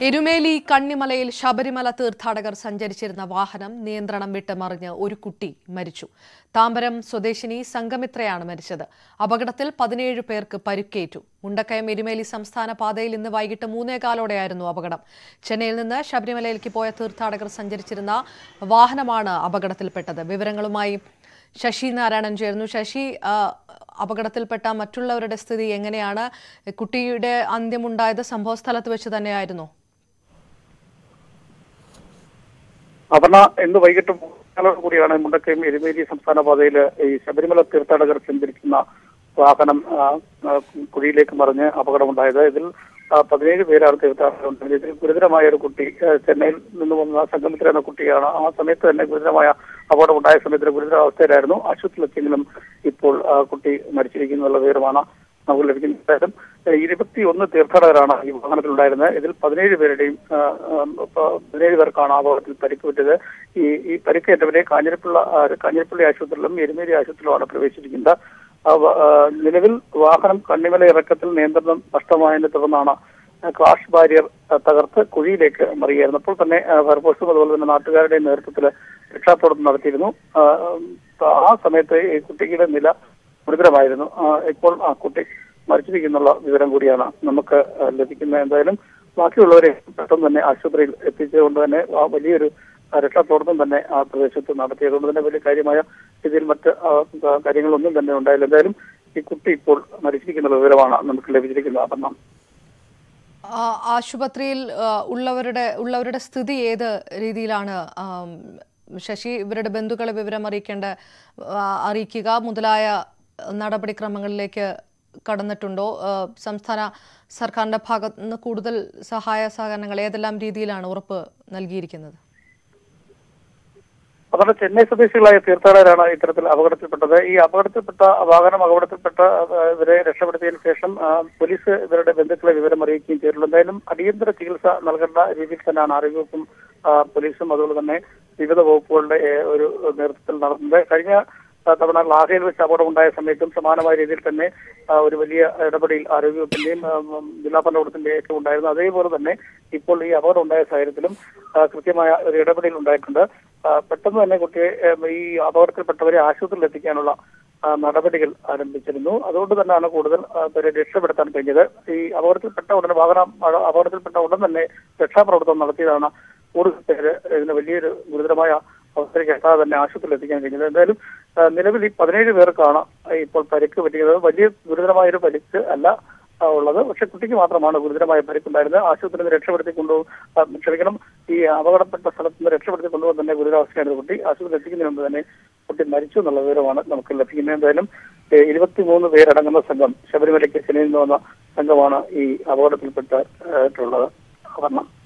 എരുമേലി കണ്ണിമലയിൽ ശബരിമല തീർത്ഥാടകർ സഞ്ചരിച്ചിരുന്ന വാഹനം നിയന്ത്രണം വിട്ട് മറിഞ്ഞ് ഒരു കുട്ടി മരിച്ചു താമ്പരം സ്വദേശിനി സംഗമിത്രയാണ് മരിച്ചത് അപകടത്തിൽ പതിനേഴ് പേർക്ക് പരിക്കേറ്റു മുണ്ടക്കയം എരുമേലി സംസ്ഥാന പാതയിൽ ഇന്ന് വൈകിട്ട് മൂന്നേകാലോടെയായിരുന്നു അപകടം ചെന്നൈയിൽ നിന്ന് ശബരിമലയിലേക്ക് പോയ തീർത്ഥാടകർ സഞ്ചരിച്ചിരുന്ന വാഹനമാണ് അപകടത്തിൽപ്പെട്ടത് വിവരങ്ങളുമായി ശശി നാരായണൻ ചേർന്നു ശശി ആ, അപകടത്തിൽപ്പെട്ട മറ്റുള്ളവരുടെ സ്ഥിതി എങ്ങനെയാണ് കുട്ടിയുടെ അന്ത്യമുണ്ടായത് സംഭവ സ്ഥലത്ത് വെച്ച് തന്നെയായിരുന്നോ അപർണ ഇന്ന് വൈകിട്ട് മൂന്നോട് കൂടിയാണ് മുണ്ടക്കയം എരുമേലി സംസ്ഥാന പാതയിൽ ഈ ശബരിമല തീർത്ഥാടകർ സഞ്ചരിക്കുന്ന വാഹനം ആ, ആ, കുഴിയിലേക്ക് മറിഞ്ഞ് അപകടമുണ്ടായത് ഇതിൽ ആ, പതിനേഴ് പേരാണ് തീർത്ഥാടകർ ഉണ്ടായത് ഇതിൽ ഗുരുതരമായ ഒരു കുട്ടി ആ, ചെന്നൈയിൽ നിന്ന് വന്ന സംഗമിത്ര എന്ന കുട്ടിയാണ് ആ സമയത്ത് തന്നെ ഗുരുതരമായ അപകടം ഉണ്ടായ സമയത്ത് ഗുരുതരാവസ്ഥയിലായിരുന്നു ആശുപത്രിയിലെത്തിയെങ്കിലും ഇപ്പോൾ ആ, കുട്ടി മരിച്ചിരിക്കുന്നുള്ള വിവരമാണ് നമുക്ക് ലഭിക്കുന്ന ശേഷം ഇരുപത്തിയൊന്ന് തീർത്ഥാടകരാണ് ഈ വാഹനത്തിലുണ്ടായിരുന്നത് ഇതിൽ പതിനേഴ് പേരുടെയും ആ, ആ, പ- പതിനേഴ് പേർക്കാണ് അപകടത്തിൽ പരിക്ക് പറ്റിയത് ഈ ഈ പരിക്കേറ്റവരെ കാഞ്ഞിരപ്പുള്ള ആ, കാഞ്ഞിരപ്പള്ളി ആശുപത്രിയിലും എരുമേലി ആശുപത്രിയിലുമാണ് പ്രവേശിച്ചിരിക്കുന്നത് ആ, വ- ആ, നിലവിൽ വാഹനം കണ്ണിമല ഇറക്കത്തിൽ നിയന്ത്രണം നഷ്ടമായതിനെ തുടർന്നാണ് ക്രാഷ് ബാരിയർ ആ, തകർത്ത് കുഴിയിലേക്ക് മറിയായിരുന്നു അപ്പോൾ തന്നെ ആ, ഫയർഫോഴ്സും അതുപോലെ തന്നെ നാട്ടുകാരുടെ നേതൃത്വത്തിൽ രക്ഷാപ്രവർത്തനം നടത്തിയിരുന്നു ആ, ആ സമയത്ത് ഈ കുട്ടിയുടെ നില ഗുരുതരമായിരുന്നു ആ, ഇപ്പോൾ ആ കുട്ടി മരിച്ചിരിക്കുന്നുള്ള വിവരം കൂടിയാണ് നമുക്ക് ആ, ലഭിക്കുന്നത് എന്തായാലും ബാക്കിയുള്ളവരെ പെട്ടെന്ന് തന്നെ ആശുപത്രിയിൽ എത്തിച്ചുകൊണ്ട് തന്നെ ആ വലിയൊരു ആ, രക്ഷാപ്രവർത്തനം തന്നെ ആ പ്രദേശത്ത് നടത്തിയതുകൊണ്ട് തന്നെ വലിയ കാര്യമായ രീതിയിൽ മറ്റ് ആ, ആ, കാര്യങ്ങളൊന്നും തന്നെ ഉണ്ടായില്ല എന്തായാലും ഈ കുട്ടി ഇപ്പോൾ മരിച്ചിരിക്കുന്ന വിവരമാണ് നമുക്ക് ലഭിച്ചിരിക്കുന്നത് അപ്പം ആ, ആശുപത്രിയിൽ ആ, ഉള്ളവരുടെ ഉള്ളവരുടെ സ്ഥിതി ഏത് രീതിയിലാണ് ആം, ശശി ഇവരുടെ ബന്ധുക്കളെ വിവരം അറിയിക്കേണ്ട ആ, അറിയിക്കുക മുതലായ നടപടിക്രമങ്ങളിലേക്ക് കടന്നിട്ടുണ്ടോ ആ, സംസ്ഥാന സർക്കാരിന്റെ ഭാഗത്ത് നിന്ന് കൂടുതൽ സഹായ സഹകരണങ്ങൾ ഏതെല്ലാം രീതിയിലാണ് ഉറപ്പ് നൽകിയിരിക്കുന്നത് അതുകൊണ്ട് ചെന്നൈ സ്വദേശികളായ തീർത്ഥാടകരാണ് ഇത്തരത്തിൽ അപകടത്തിൽപ്പെട്ടത് ഈ അപകടത്തിൽപ്പെട്ട വാഹനം അപകടത്തിൽപ്പെട്ട ആ, ഇവരെ രക്ഷപ്പെടുത്തിയതിനു ശേഷം ആ, പോലീസ് ഇവരുടെ ബന്ധുക്കളെ വിവരം അറിയിക്കുകയും ചെയ്തിട്ടുള്ളൂ എന്തായാലും അടിയന്തര ചികിത്സ നൽകേണ്ട രീതിയിൽ തന്നെയാണ് ആരോഗ്യവകുപ്പും ആ, പോലീസും അതുപോലെ തന്നെ വിവിധ വകുപ്പുകളുടെ ഏ, ഒരു നേതൃത്വത്തിൽ നടത്തുന്നത് കഴിഞ്ഞ ആ, തവണ ലാഹയിൽ വെച്ച് അപകടമുണ്ടായ സമയത്തും സമാനമായ രീതിയിൽ തന്നെ ആ, ഒരു വലിയ ഇടപെടൽ ആരോഗ്യവകുപ്പിന്റെയും ആ, ഉം, ജില്ലാ ഭരണകൂടത്തിന്റെയും ഒക്കെ ഉണ്ടായിരുന്നു അതേപോലെ തന്നെ ഇപ്പോൾ ഈ അപകടം ഉണ്ടായ സാഹചര്യത്തിലും ആ, കൃത്യമായ ഒരു ഇടപെടൽ ഉണ്ടായിട്ടുണ്ട് ആ, പെട്ടെന്ന് തന്നെ കുട്ടിയെ ഏം, ഈ അപകടത്തിൽപ്പെട്ടവരെ ആശുപത്രിയിൽ എത്തിക്കാനുള്ള ആ, നടപടികൾ ആരംഭിച്ചിരുന്നു അതുകൊണ്ട് തന്നെയാണ് കൂടുതൽ ആ, പേരെ രക്ഷപ്പെടുത്താൻ കഴിഞ്ഞത് ഈ അപകടത്തിൽപ്പെട്ട ഉടനെ വാഹനം അപ- അപകടത്തിൽപ്പെട്ട ഉടൻ തന്നെ രക്ഷാപ്രവർത്തനം നടത്തിയതാണ് കൂടുതൽ പേര് ഇതിന് വലിയൊരു ഗുരുതരമായ അവസ്ഥയ്ക്ക് എത്താതെ തന്നെ ആശുപത്രിയിൽ എത്തിക്കാൻ കഴിഞ്ഞത് എന്തായാലും ആ, നിലവിൽ ഈ പതിനേഴ് പേർക്കാണ് ഇപ്പോൾ പരിക്ക് പറ്റിയത് വലിയ ഗുരുതരമായ ഒരു പരിക്ക് അല്ല ആ, ഉള്ളത് പക്ഷെ കുട്ടിക്ക് മാത്രമാണ് ഗുരുതരമായ പരിക്കുണ്ടായിരുന്നത് ആശുപത്രിയിൽ നിന്ന് രക്ഷപ്പെടുത്തി കൊണ്ടുപോകും ആ, ക്ഷമിക്കണം ഈ അപകടപ്പെട്ട സ്ഥലത്ത് നിന്ന് രക്ഷപ്പെടുത്തി കൊണ്ടുപോകാൻ തന്നെ ഗുരുതരാവസ്ഥയായിരുന്നു കുട്ടി ആശുപത്രി എത്തിക്കുന്നതിന് മുമ്പ് തന്നെ കുട്ടി മരിച്ചു എന്നുള്ള വിവരമാണ് നമുക്ക് ലഭിക്കുന്നത് എന്തായാലും ഏ, ഇരുപത്തിമൂന്ന് പേരടങ്ങുന്ന സംഘം ശബരിമലയ്ക്ക് ചെന്നൈയിൽ നിന്ന് വന്ന സംഘമാണ് ഈ അപകടത്തിൽപ്പെട്ടിട്ടുള്ളത് കാരണം